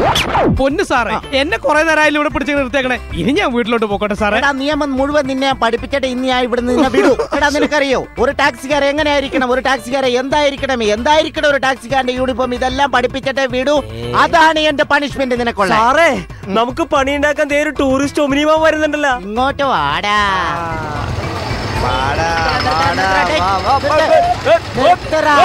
പൊന്നു സാറേ എന്നെ കുറെ നേരമായാലും ഇവിടെ പിടിച്ച് നിർത്തിയേക്കണേ ഇനി ഞാൻ വീട്ടിലോട്ട് പോക്കോട്ടെ സാറേ എടാ നിയമം മുഴുവൻ നിന്നെ പഠിപ്പിച്ചിട്ട് ഇനി ഞാൻ ഇവിടെ നിന്നെ വിടൂ എടാ നിനക്കറിയോ ഒരു ടാക്സിക്കാരൻ എങ്ങനെയായിരിക്കണം ഒരു ടാക്സിക്കാരൻ എന്തായിരിക്കണം എന്തായിരിക്കണം ഒരു ടാക്സിക്കാരന്റെ യൂണിഫോം ഇതെല്ലാം പഠിപ്പിച്ചിട്ടേ വിടൂ അതാണ് എന്റെ പണിഷ്മെന്റ് നിനക്കുള്ള സാറേ നമുക്ക് പണി ഉണ്ടാക്കാൻ ദേ ഒരു ടൂറിസ്റ്റ് ഒമിനിമാൻ വരുന്നുണ്ടല്ലോ ഇങ്ങോട്ട് വാടാ നിർത്തടാ.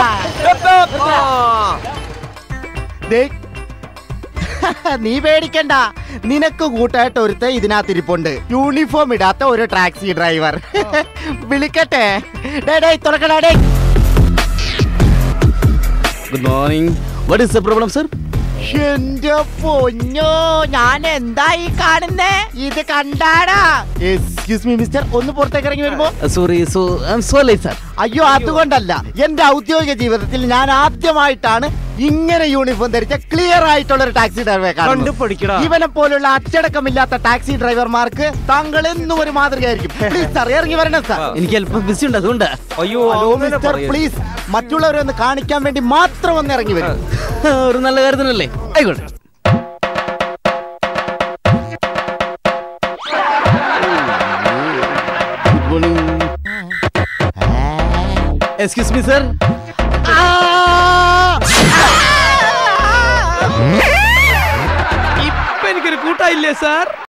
ദേ, നീ പേടിക്കണ്ട നിനക്ക് കൂട്ടായിട്ട് ഒരുത്ത ഇതിനകത്ത് ഇരിപ്പുണ്ട് യൂണിഫോം ഇടാത്ത ഒരു ടാക്സി ഡ്രൈവർ വിളിക്കട്ടെ ഡേ ഡേ തുറക്കടാ ഡേ good morning what is the problem sir എന്റെ പൊന്നോ ഞാൻ എന്താ ഈ കാണുന്നേ ഇത് കണ്ടാടാ എക്സ്ക്യൂസ് മീ മിസ്റ്റർ ഒന്ന് പുറത്തേക്ക് ഇറങ്ങി വരുമ്പോ sorry so I'm so late sir അയ്യോ അതുകൊണ്ടല്ല എന്റെ ഔദ്യോഗിക ജീവിതത്തിൽ ഞാൻ ആദ്യമായിട്ടാണ് ഇങ്ങനെ യൂണിഫോം ധരിച്ച ക്ലിയർ ആയിട്ടുള്ള ഒരു ടാക്സി ഡ്രൈവറെ കണ്ടു കാണുന്നത് പഠിക്കടാ ഇവനെ പോലുള്ള അച്ചടക്കമില്ലാത്ത ടാക്സി ഡ്രൈവർമാർക്ക് താങ്കൾ എന്നും ഒരു മാതൃകയായിരിക്കും പ്ലീസ് സാർ ഇറങ്ങി വരണം സാർ എനിക്ക് അല്പം ബിസി ഉണ്ട് അതുകൊണ്ട് അയ്യോ ഹലോ അങ്ങനെ മിസ്റ്റർ പറയരുത്. പ്ലീസ് മറ്റുള്ളവരെ ഒന്ന് കാണിക്കാൻ വേണ്ടി മാത്രം ഒന്ന് ഇറങ്ങി വരും ഒരു നല്ല കാര്യത്തിനല്ലേ ആയിക്കോട്ടെ good morning excuse me sir ഇപ്പൊ എനിക്കൊരു കൂട്ടായില്ലേ സാർ